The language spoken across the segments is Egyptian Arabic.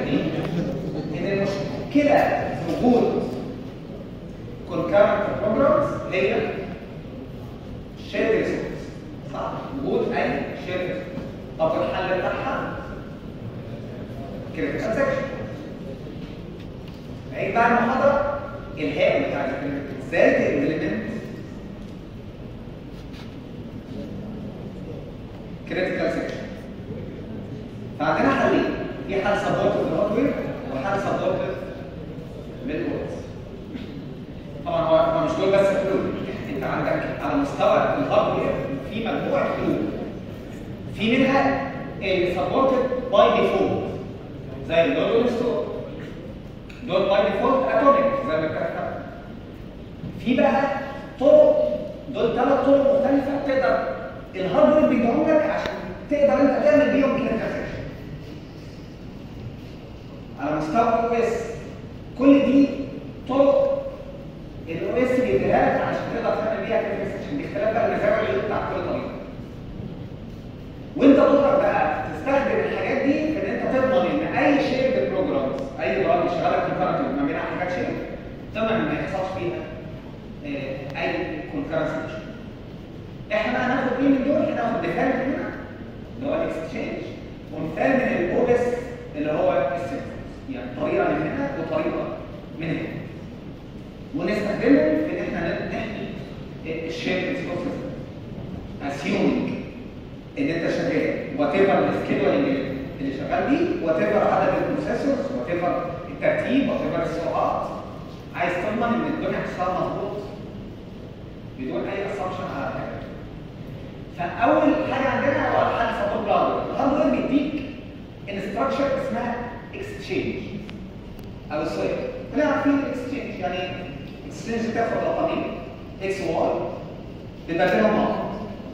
دي ان المشكله في وجود concurrent programs هي shared resource صح وجود اي shared resource طب الحل بتاعها critical section عيد بقى المحاضره الهام بتاع الكلمه ازاي الاليمنت critical section فعندنا حلين في حل سبورتد هاردوير وحل سبورتد ميدويرز طبعا هو هو مش دول بس حلول انت عندك على مستوى الهاردوير في مجموعه حلول في منها اللي سبورتد باي ديفولت زي اللودو ستور دول باي ديفولت اتوميك زي ما اتكلمنا في بقى طرق دول ثلاث طرق مختلفه تقدر الهاردوير بيدعم لك عشان تقدر انت تعمل بيهم كده ترانزاكشن على مستوى الاو اس كل دي طرق الاو اس بيديها لك عشان تقدر تعمل بيها ترانزاكشن باختلاف بقى المزايا اللي بتاع كل طريقه وانت دورك بقى تستخدم الحاجات دي في ان انت تضمن ان اي شير بروجرامز اي برامج شغاله كونكرنت ما بين حاجات شير تضمن ان ما يحصلش فيها آه، اي كونكرنسي احنا بقى هناخد ايه من دول؟ هناخد مثال من هنا اللي هو الاكستشينج ومثال من الاوبس اللي هو السيكونس يعني طريقه من هنا وطريقه من هنا ونستخدمهم في ان احنا نحمي الشير ريسورسز اسيومينج ان انت شغال وات ايفر السكيدولينج اللي شغال بيه وات ايفر عدد البروسيسورز وات ايفر الترتيب وات ايفر السرعات عايز تضمن ان الدنيا تشتغل مظبوط بدون اي اسامبشن على حاجه فاول حاجه عندنا هو الحل سبورت هاردوير الهاردوير بيديك انستراكشر اسمها اكستشينج او سوري كلنا عارفين الاكستشينج يعني اكستشينج بتاخد رقمين اكس وواي بتبدلهم مع بعض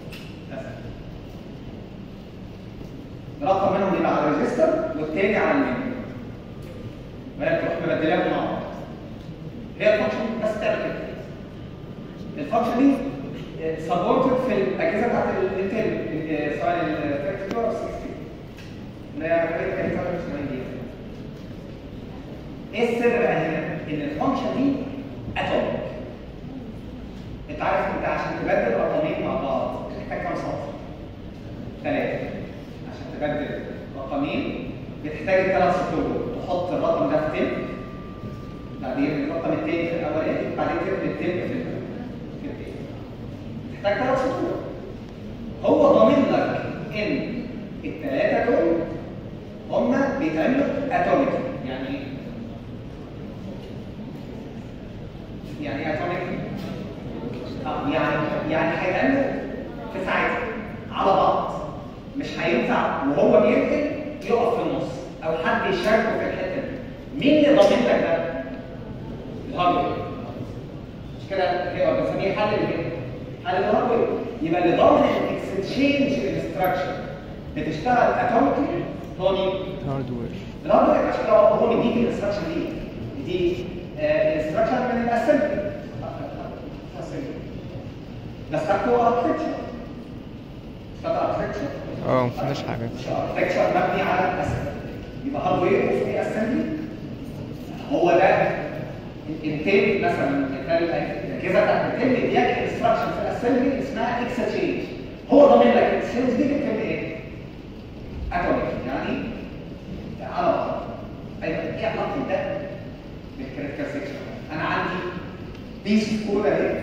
رقم منهم يبقى على الريجستر والتاني على الميموري وهي تروح مبدلاهم مع بعض هي الفانكشن بس تعمل كده الفانكشن دي سبورتد في الاجهزه بتاعت الانتل سواء ال 32 او 16 اللي هي حاجات كانت دي ايه السر بقى هنا؟ ان الفانكشن دي اتوميك انت عارف انت عشان تبدل رقمين مع بعض بتحتاج كام سطر؟ ثلاثه عشان تبدل رقمين بتحتاج الثلاث سطور دول تحط الرقم ده في تم بعدين الرقم الثاني في الاولاني بعدين ترمي التم في الثاني تحتاج ثلاث سطور هو ضامن لك ان الثلاثه دول هم بيتعملوا اتوميك يعني ايه؟ يعني ايه اتوميك؟ اه يعني يعني هيتعملوا في ساعتها على بعض مش هينفع وهو بينقل يقف في النص او حد يشاركه في الحته دي مين اللي ضامن لك ده؟ الهاردوير مش كده هي بنسميه حل الايه؟ حل الهاردوير يبقى اللي ضامن الاكستشينج انستراكشن بتشتغل اتوميكلي هو مين؟ هاردوير الهاردوير عشان كده هو مديك الانستراكشن دي دي الانستراكشن من الاسمبلي بس خدته اركتشر خد اركتشر اه مفيناش حاجة اركتشر مبني على الاسمبلي يبقى هاردوير وفي اسمبلي هو ده الانتاج مثلا مثال الاجهزه بتاعت الانتاج ديت انستراكشن في الاسمبلي اسمها اكستشينج هو ضامن لك الاكستشينج دي بتتم ايه؟ اتوميك يعني على بعض ايوه ايه علاقه ده بالكريتيكال سيكشن انا عندي بيس كود اهي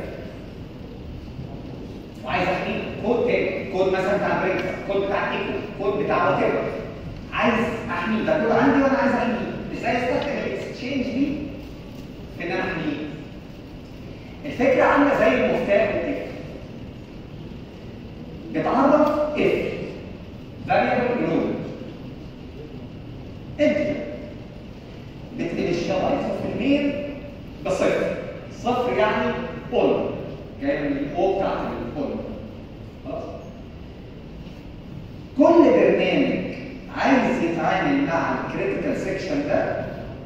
وعايز احميه كود تاني كود مثلا بتاع بريكس كود بتاع ايكو كود بتاع وات عايز احميه ده كود عندي وانا عايز احميه ازاي استخدم الاكستشينج دي في ان انا احميه الفكره عامله زي المفتاح والتكت بتعرف اف variable node انت بتنشلايز في المين بصفر صفر يعني اون جاي من الاو بتاعت الاون خلاص كل برنامج عايز يتعامل مع الكريتيكال سيكشن ده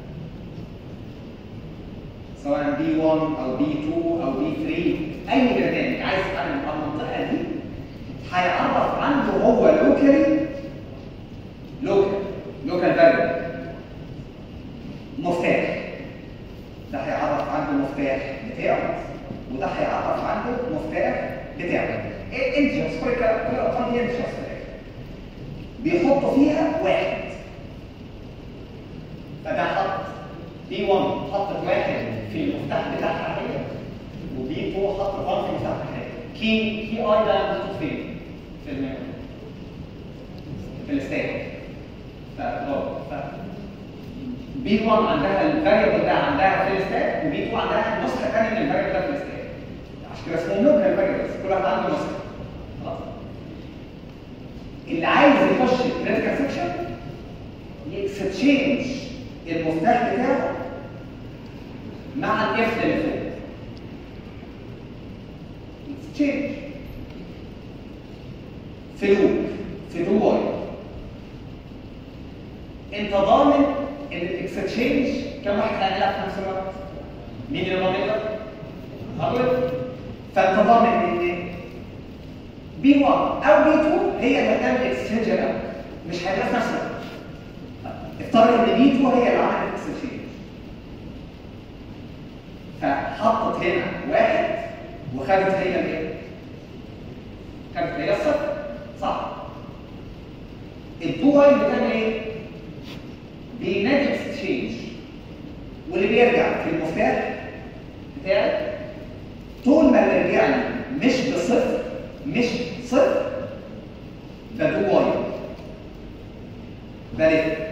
سواء بي 1 او بي 2 او بي 3 اي برنامج عايز يتعامل مع المنطقه دي هيعرف عنده هو لوكالي لوكال لوكال فاريبل مفتاح ده هيعرف عنده مفتاح بتاعه وده هيعرف عنده مفتاح بتاعه ايه انتجرز كل الكلام- كل الارقام دي انتجرز في الاخر بيحطوا فيها واحد فده حط بي 1 حطت واحد في المفتاح بتاعها هي وبي 2 حطت 1 في المفتاح بتاعها كي كي اي ده محطوط فين؟ في الميموري في الستاك ف ف بي 1 عندها الفاريبل ده عندها في الستاك وبي 2 عندها نسخه ثانيه من الفاريبل ده في الستاك عشان كده اسمهم لوكال فاريبلز كل واحد عنده نسخه خلاص اللي عايز يخش الكريتيكال سكشن يكستشينج المفتاح بتاعه مع الاف اللي فوق اكستشينج في لوب في دو وايل انت ضامن ان الاكستشينج كم واحد هيعملها في نفس الوقت؟ مين اللي ضامن لك؟ حضرتك فانت ضامن ان بي 1 او بي 2 هي اللي هتعمل اكستشينج الاول مش هيبقى في نفس الوقت افترض ان بي 2 هي اللي عملت اكستشينج فحطت هنا واحد وخدت هي الايه؟ خدت هي الصفر صح الدو وايل بتعمل ايه؟ بينادي اكستشينج واللي بيرجع في المفتاح بتاعك طول ما اللي رجع لي مش بصفر مش صفر ده دو وايل ده ليه؟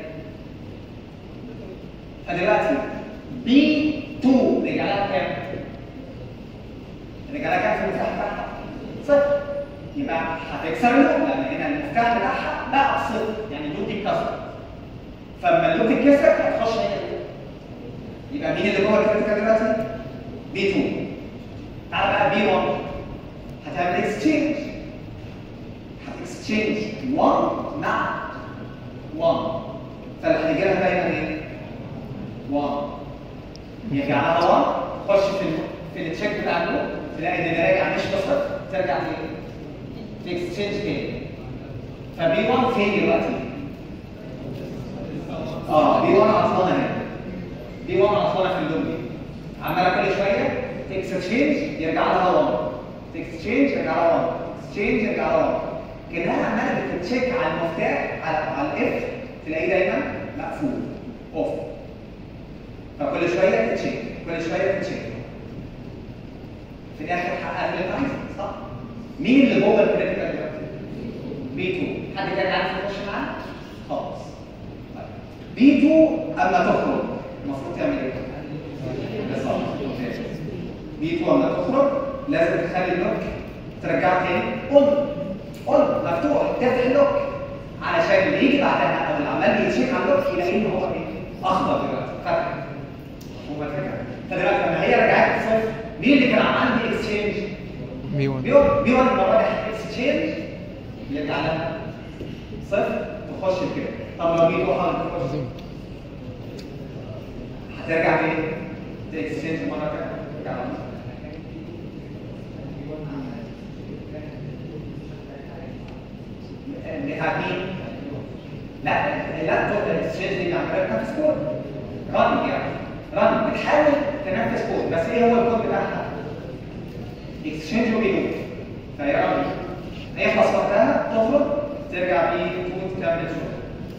فدلوقتي بي 2 رجع لها كام؟ رجع لها كام في المفتاح بتاعها؟ صفر يبقى هتكسر اللوب لان هنا المفتاح بتاعها بقى صفر يعني اللوب دي اتكسر فلما اللوب اتكسر هتخش هنا يبقى مين اللي جوه الكريتيكال دلوقتي؟ بي 2 تعالى بقى بي 1 هتعمل اكستشينج هتكستشينج 1 مع 1 فاللي هيجي لها دايما ايه؟ 1 يرجع لها 1 تخش في ال- في التشيك بتاع اللوب تلاقي ان ده راجع مش بصفر ترجع لايه؟ تكستشينج تاني فبي 1 فين دلوقتي؟ اه بي 1 عطلانه هنا بي 1 عطلانه في اللوب دي عماله كل شويه تكستشينج يرجع لها 1 تكستشينج يرجع لها 1 تكستشينج يرجع لها 1 كانها عماله بتتشيك على المفتاح على على الاف تلاقيه دايما مقفول اوف فكل شويه تتشيك كل شويه تتشيك في الاخر حققت اللي انت عايزه صح؟ مين اللي جوه الكريتيكال دلوقتي؟ بي 2 حد تاني عارف يخش معاه؟ خالص بي 2 اما تخرج المفروض تعمل ايه؟ بالظبط بي 2 اما تخرج لازم تخلي اللوك ترجعه تاني اون اون مفتوح تفتح اللوك علشان اللي يجي بعدها او اللي عمال يتشيك على اللوك يلاقي ان هو ايه؟ اخضر دلوقتي فتح هو فكره فدلوقتي لما هي رجعت صفر مين اللي كان عندي اكسشينج؟ بي 1 بيقول بيقول المره دي اكسشينج يرجع لها صفر تخش كده طب لو جيت واحد تخش هترجع بايه؟ تكسشينج مره ثانيه ترجع لها صفر. بتاع مين؟ لا لا تقدر الاكسشينج دي عماله تنفذ كود رن يعني رن بتحاول تنفذ كود بس ايه هو الكود بتاعها؟ اكسشينج وبيلود فهي رن هيخلص وقتها تخرج ترجع بيه كود تكمل شغل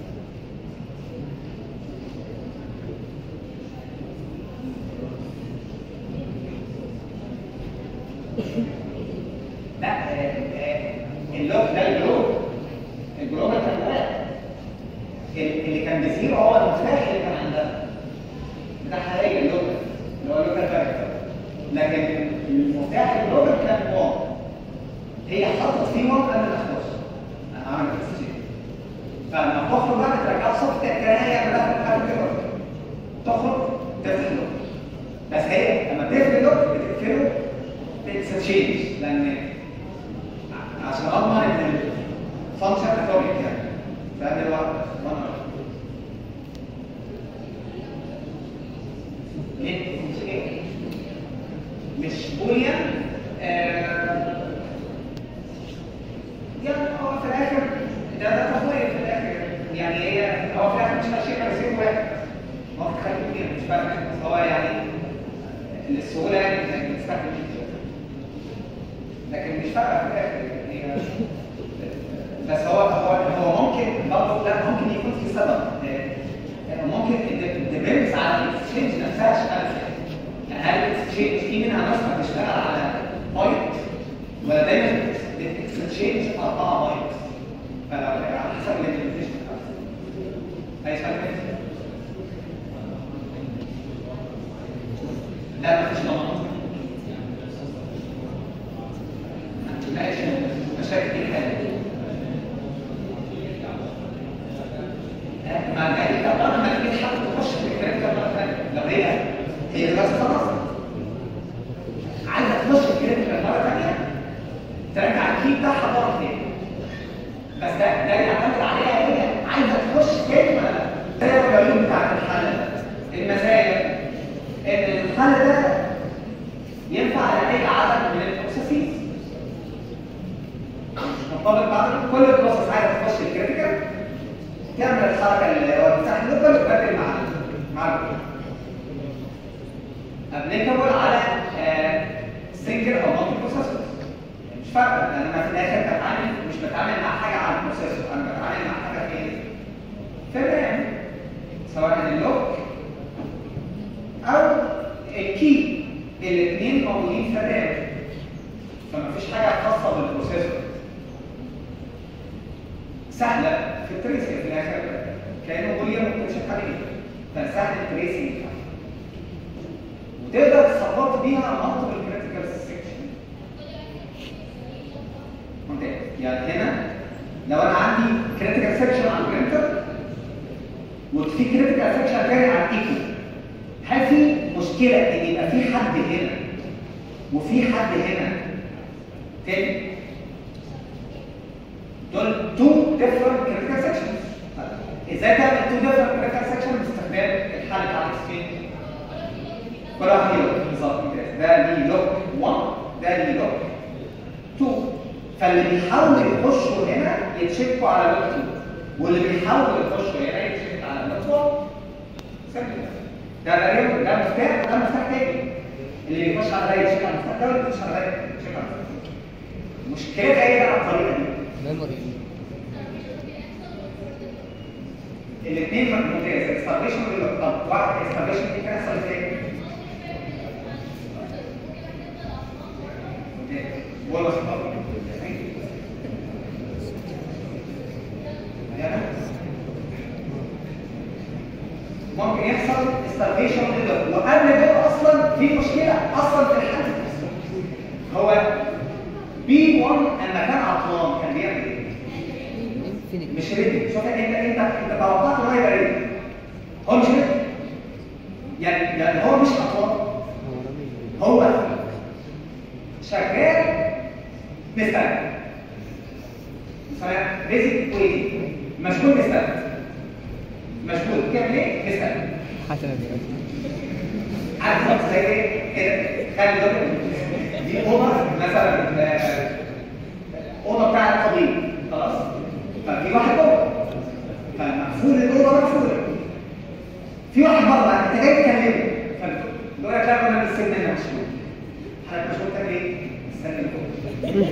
لا آه، آه، اللوك ده الجلوب الجلوب اللي كان جواه ال- اللي كان بيزيرو هو المفتاح اللي كان عندها بتاعها هي اللوك اللي هو اللوكال فاريبل لكن المفتاح الجلوب كان وان هي حطت فيه وان قبل ما تخش انا عملت اكسشينج فلما تخرج بقى ترجع صوت كان هي عملها في الحاجه كده تخرج تفتح اللوك بس هي لما تقفل اللوك بتقفله باكسشينج لان عشان اضمن ان الفانكشن اتوميك يعني فاهم الوقت وانا ليه مش ايه مش بوليان آه يعني هو في الاخر ده ده تطوير في الاخر يعني هي هو في الاخر مش ماشي غير زيرو واحد بس. ما هو تخلي اثنين للسهوله يعني انك تستخدم الجهاز لكن مش فارقه في الاخر يعني هي بس هو هو هو ممكن برضه لا ممكن يكون في سبب آه، ممكن الديبندز على الاكسشينج نفسها اشتغل يعني هل الاكسشينج في منها ناس بتشتغل على بايت ولا دايما الاكسشينج اربعه بايت فلو على حسب الامبلمنتيشن اي سؤال تاني؟ لا مفيش ضمان ماشي مشاكل دي حاجه مع ذلك طبعا لما تيجي تحاول تخش في الكلام ده مره ثانيه لو هي هي دلوقتي خلاص عايزه تخش في الكلام ده مره ثانيه ترجع الكي بتاعها مره ثانيه بس ده ده يعتمد عليها هي عايزه تخش تاني ولا لا ده العيوب بتاعت الحل المزايا ان الحل ده ينفع على اي عدد من البروسيسز مرتبط بعض كل البروسيس عايزه تخش الكريتيكال تعمل الحركه اللي هو المساحه اللوكال وتبدل مع مع ابليكابل على سنجل او مالتي بروسيسور مش فارقه لان انا في الاخر بتعامل مش بتعامل مع حاجه على البروسيسور انا بتعامل مع حاجه فين في الرام سواء اللوك او الكي الاثنين موجودين في الرام فما فيش حاجه خاصه بالبروسيسور سهله في التريسنج في الاخر كانه بوليان وبتمشي عليه فسهل التريسنج وتقدر تسبورت بيها منطق الكريتيكال سيكشن ممتاز يعني هنا لو انا عندي كريتيكال سيكشن على البرنتر وفي كريتيكال سيكشن تاني على الايكو هل في مشكله ان يبقى في حد هنا وفي حد هنا تاني دول تو ديفرنت كريتيكال سيكشنز ازاي تعمل تو ديفرنت كريتيكال سيكشن باستخدام الحل بتاع الاكسبين كل واحد ليه لوك بالظبط كده ده ليه لوك 1 ده ليه لوك 2 فاللي بيحاول يخشوا هنا يتشيكوا على لوك 2 واللي بيحاول يخشوا هنا يتشيك على لوك 1 سهل ده ده ده مفتاح ده مفتاح تاني اللي بيخش على ده يتشيك على المفتاح ده واللي بيخش على ده يتشيك على المفتاح مشكلة ايه بقى الطريقة دي؟ ميموري الاثنين ممتاز الاستابليشن طب واحد الاستابليشن دي كان يحصل ازاي؟ ولا صفر ممكن يحصل استارفيشن وقبل كده اصلا في مشكله اصلا في الحل هو بي 1 لما كان عطلان كان بيعمل ايه؟ مش ريدي شوف انت انت انت توقعت ان هو يبقى ريدي هو مش ريدي يعني يعني هو مش عطلان هو شغال مستني بيزك ويدي مشغول مستني مشغول بتعمل ايه؟ مستني حسنا دلوقتي عارف بالظبط زي ايه؟ كده خلي بالك دي اوضه مثلا آه، اوضه بتاعت طبيب خلاص؟ ففي واحد جوه فمقفول الاوضه مقفوله في واحد بره انت جاي تكلمه فبيقول لك لا انا بالسن انا مشغول حضرتك مشغول تعمل ايه؟ استنى فوق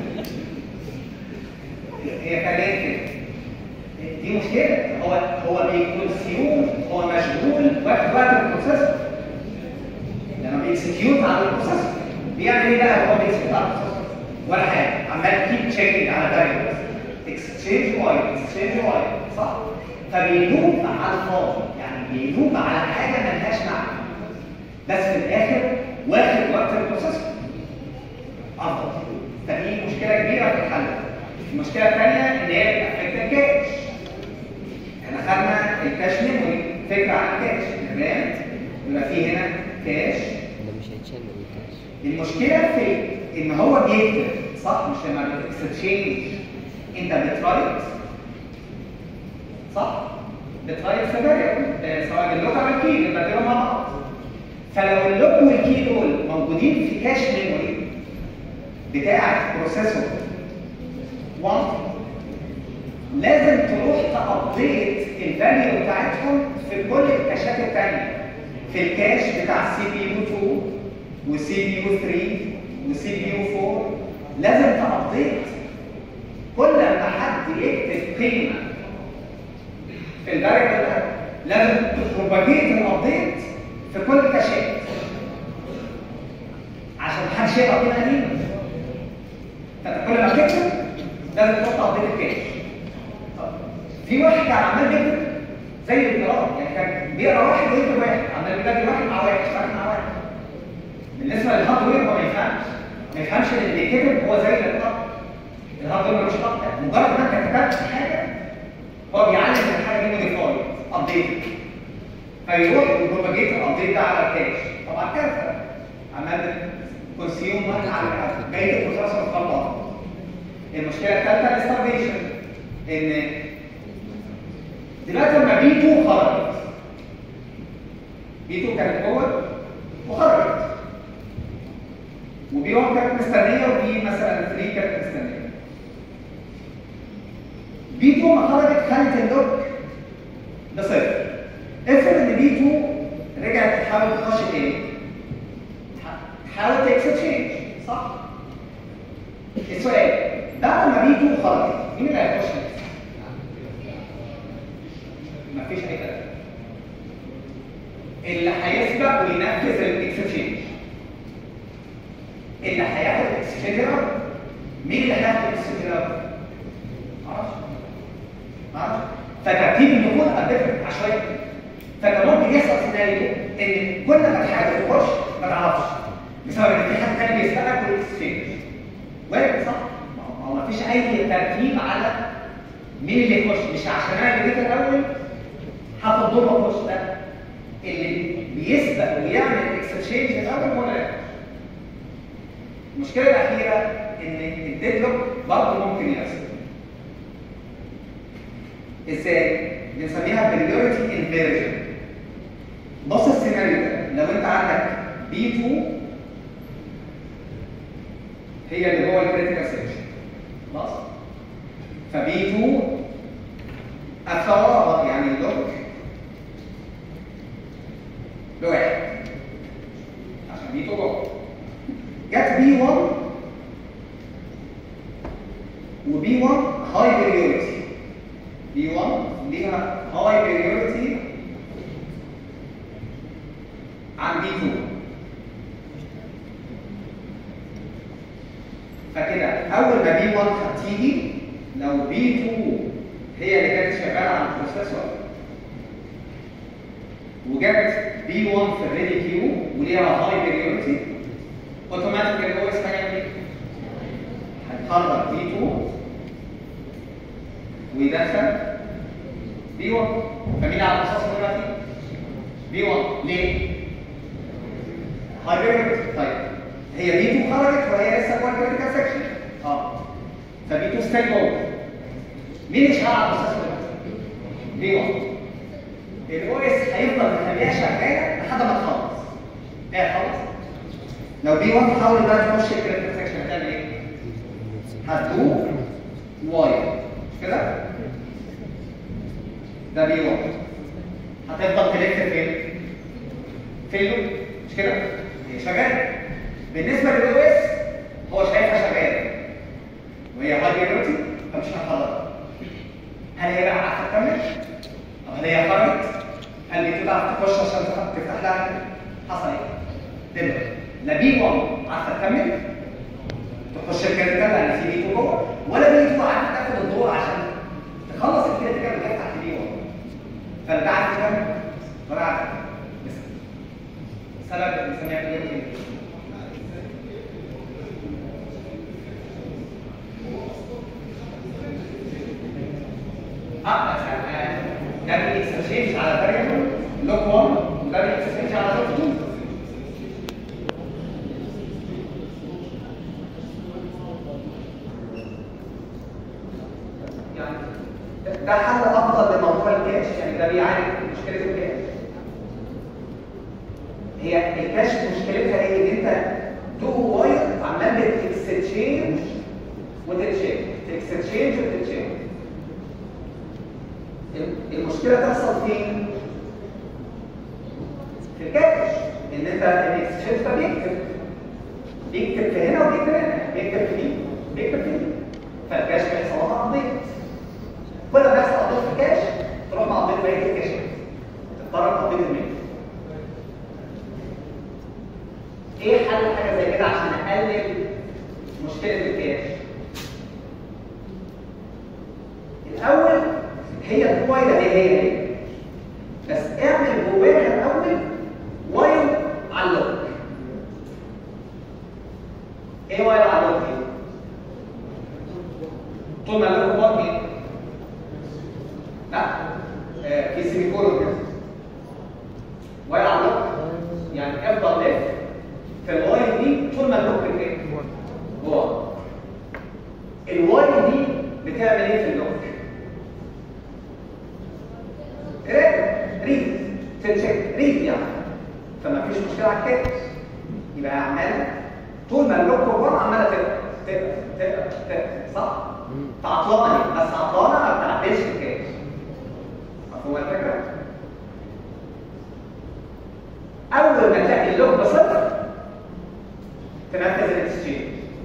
هي كلام كده دي مشكله هو هو بيكونسيوم هو مشغول وقت وقت البروسيسور لما بيكسكيوت على البروسيسور بيعمل ايه بقى هو بيكسكيوت على البروسيسور ولا حاجه عمال كيب تشيكينج على فاريبلز اكسشينج وايت اكسشينج وايت صح فبيلوب على الفاضي يعني بيلوب على حاجه ملهاش معنى بس في الاخر واخد وقت البروسيسور افضل فدي مشكله كبيره في الحل المشكله الثانيه ان هي بتأفكت الكاش احنا خدنا الكاش ميموري فكره عن الكاش تمام يبقى في هنا كاش ده مش هيتشال من الكاش المشكله في ان هو بيكتب صح مش لما بتكستشينج انت بترايت صح بترايت في فاريبل سواء اللوك او الكي بتبدلهم مع بعض فلو اللوك والكي دول موجودين في كاش ميموري بتاع بروسيسور 1 لازم تروح تابديت الفاليو بتاعتهم في كل الكاشات الثانيه في الكاش بتاع السي بي يو 2 وسي بي يو 3 وسي بي يو 4 لازم تابديت كل ما حد يكتب قيمه في الفاريبل ده لازم تبروباجيت الابديت في كل كاشات عشان محدش يقرا قيمه قديمه فانت كل ما تكتب لازم تحط ابديت الكاش طب، في واحد كان عمال يكتب زي القراءه يعني كان بيقرا واحد ويكتب واحد عمال بيلاقي واحد مع واحد واحد مع واحد بالنسبه للهاردوير هو ما يفهمش ما يفهمش ان اللي كتب هو زي اللي قرا الهاردوير ملوش خط مجرد ما انت كتبت حاجه هو بيعلم ان الحاجه دي موديفايد ابديت فيروح يبروباجيت الابديت ده على الكاش طبعا كارثه عمال كونسيوم مارك على بقيه البروسيسور خلاص المشكله الثالثه الاستارفيشن ان دلوقتي لما بي 2 خرجت بي 2 كانت جوه وخرجت وبي 1 كانت مستنيه وبي مثلا 3 كانت مستنيه بي 2 ما خرجت خلت اللوك لصفر افرض ان بي 2 رجعت تحاول تخش تاني تحاول تكسشينج صح؟ السؤال بعد ما بي 2 خرجت مين اللي هيخش؟ مفيش اي كلام اللي هيسبق وينفذ الاكسشينج اللي هياخد الاكسشينج مين اللي هياخد الاكسشينج معرفش معرفش فترتيب الدخول هتفرق عشوائي فكان ممكن يحصل سيناريو ان كل ما تحاول تخش ما تعرفش بسبب ان في حد تاني بيسبقك والاكسشينج وارد صح؟ ما هو ما فيش اي ترتيب على مين اللي يخش مش عشان انا اللي جيت الاول هاخد دور واخش لا اللي بيسبق ويعمل الاكسشينج الاول هو اللي يخش المشكله الاخيره ان الديدلوك برضه ممكن يحصل ازاي؟ بنسميها بريورتي انفيرجن بص السيناريو ده لو انت عندك بي 2 هي اللي هو الكريتيكال سيكشن خلاص فبي 2 الثوابت يعني اللوك بواحد عشان بي 2 جوه جت بي 1 وبي 1 هاي بريورتي بي 1 ليها هاي بريورتي عن بي 2 فكده اول ما بي 1 هتيجي لو بي 2 هي اللي كانت شغاله على البروسيسور وجت بي 1 في الريدي كيو وليها هاي بريورتي اوتوماتيك الاو اس هيعمل ايه؟ هيخرج بي 2 ويدخل بي 1 فمين على البروسيسور دلوقتي؟ بي 1 ليه؟ هاي بريورتي طيب هي بي 2 خرجت وهي لسه جوه الكريتيكال سكشن اه فبي 2 ستيل جوه مين اللي شغال على البروسيسور ده؟ بي 1 الاو اس هيفضل مخليها شغاله لحد ما تخلص ايه خلص لو بي 1 حاول بقى تخش الكريتيكال سكشن هتعمل ايه؟ هتدوب واير مش كده؟ ده بي 1 هتفضل تلف فين؟ في اللوب مش كده؟ هي شغاله بالنسبه للاو اس هو شايفها شغاله وهي هاي بريورتي فمش هتخرج هل هي بقى عارفه تكمل؟ طب هل هي خرجت؟ هل هي تعرف تخش عشان تفتح لها حصل ايه؟ دلوقتي لا بي 1 عارفه تكمل تخش الكريتيكال لان في بي 2 جوه ولا بي 2 عارفه تاخد الدور عشان تخلص الكريتيكال وتفتح في بي 1 فانت عارف تكمل ولا عارف لسه سبب بنسميها بريورتي اه ده بيكسشينج على فاريبل لوك 1 وده بيكسشينج على لوك 2 يعني ده حل افضل لموضوع الكاش يعني ده بيعالج مشكله الكاش هي الكاش مشكلتها ايه ان انت تو واير عمال بتكسشينج وتتشينج تكسشينج وتتشينج المشكله تحصل فين؟ في الكاش ان انت الاكسشينج ده بيكتب بيكتب في هنا وبيكتب هنا بيكتب في دي بيكتب في دي فالكاش بيحصل لها ابديت كل ما يحصل ابديت في الكاش تروح مع ابديت بقيه الكاشات تضطر تابديت الميل ايه حل حاجه زي كده عشان نقلل مشكله الكاش الاول هي الكويله هي هي هي بس اعمل جواها الاول وايل على اللوك ايه وايل على اللوك دي؟ طول ما اللوك بطني لا آه، في سيمي كولون كده وايل على اللوك يعني افضل لف في الوايل دي طول ما اللوك ايه؟ جوه الوايل دي بتعمل ايه في اللوك؟ ريد ريد تنشك ريد يعني فما فيش مشكله على الكاش يبقى عماله طول ما اللوك جوه عماله تقرا تقرا تقرا تقرا صح؟ فعطلانه بس عطلانه ما بتعدلش الكاش مفهوم الفكره؟ اول ما تلاقي اللوك بصفر تنفذ الاكسشينج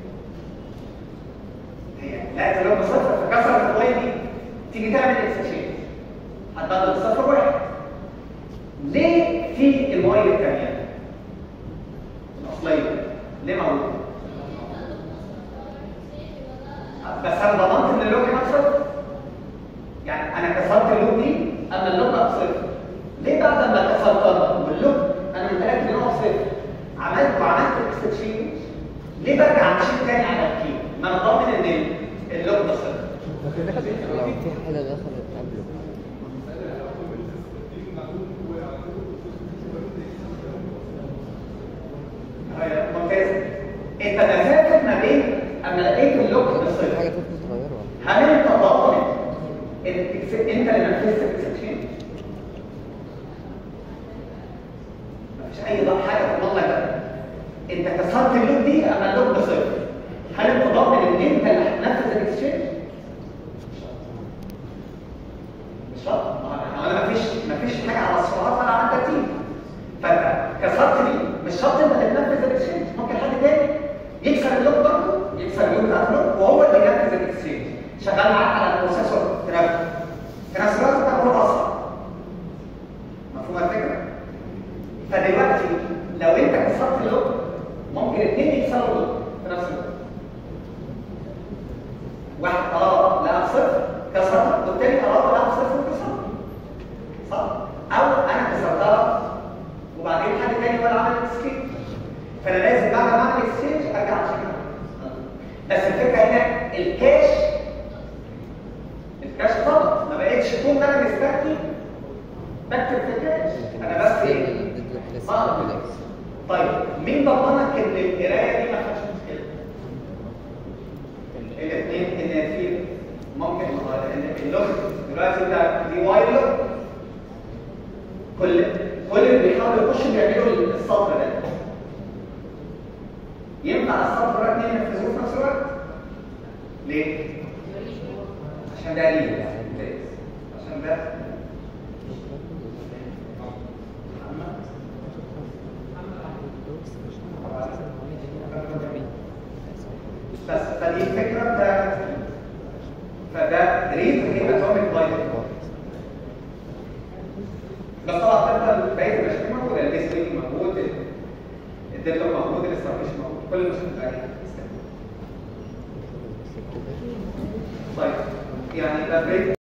هي لقيت اللوك بصفر فكسرت الواي دي تيجي تعمل اكسشينج هتبدل الصفر واحد ليه في المويه الثانيه الاصليه ليه موجوده بس انا ضمنت ان اللوك هنا صفر يعني انا كسرت اللوك دي اما اللوك بقى صفر ليه بعد ما كسرتها واللوك انا متاكد ان هو صفر عملت وعملت اكستشينج ليه برجع امشي تاني على الكي ما انا ضامن ان اللوك ده صفر لو في حاجة دخلت قبله هي ممتازه انت مسافه ما بين اما لقيت اللوك في بصفر حاجة تدخل تغيرها هل انت ضامن إن- انت اللي نفذت الاكسشينج؟ مفيش اي ضغط حاجه تضمن لك ده انت كسرت اللوك دي اما اللوك بصفر هل انت ضامن ان انت اللي هتنفذ الاكسشينج؟ مش شرط ما انا مفيش مفيش حاجه على السرعات ولا على الترتيب فانت كسرت دي مش شرط انت اللي تنفذ الاكسشينج ممكن حد تاني يكسر اللوك برضه يكسر اللوك بتاع اللوك وهو اللي ينفذ الاكسشينج شغال معاك على البروسيسور تنفذ في نفس الوقت تاخد اسرع مفهوم الفكره؟ فدلوقتي لو انت كسرت اللوك ممكن اثنين يكسروا اللوك في نفس الوقت واحد اه لقى صفر كسرها والتاني اه لقى صفر وكسرها صح؟ او انا كسرتها وبعدين حد تاني ولا عمل اكسكيب فانا لازم بعد ما اعمل اكسشينج ارجع اشيكها بس الفكره هنا الكاش الكاش فقط ما بقتش طول ما انا مستني بكتب في الكاش انا بس ايه؟ آه. طيب مين ضمنك ان القرايه دي ما فيهاش مشكله؟ الاثنين ان في ممكن ان اللوك دلوقتي انت دي وايل لوك كل كل اللي بيحاولوا يخشوا بيعملوا السطر ده ينفع السطر ده اتنين ينفذوه في نفس الوقت؟ ليه؟ عشان ده ليه ممتاز عشان ده بس فدي الفكره بتاعت فده ريد هي اتوميك بايت بس طبعا تفضل بقيه المشاكل موجوده الاس ريد موجود الديدلوك موجود الاستراتيجي موجود كل المشاكل بتاعتها طيب يعني ده بريك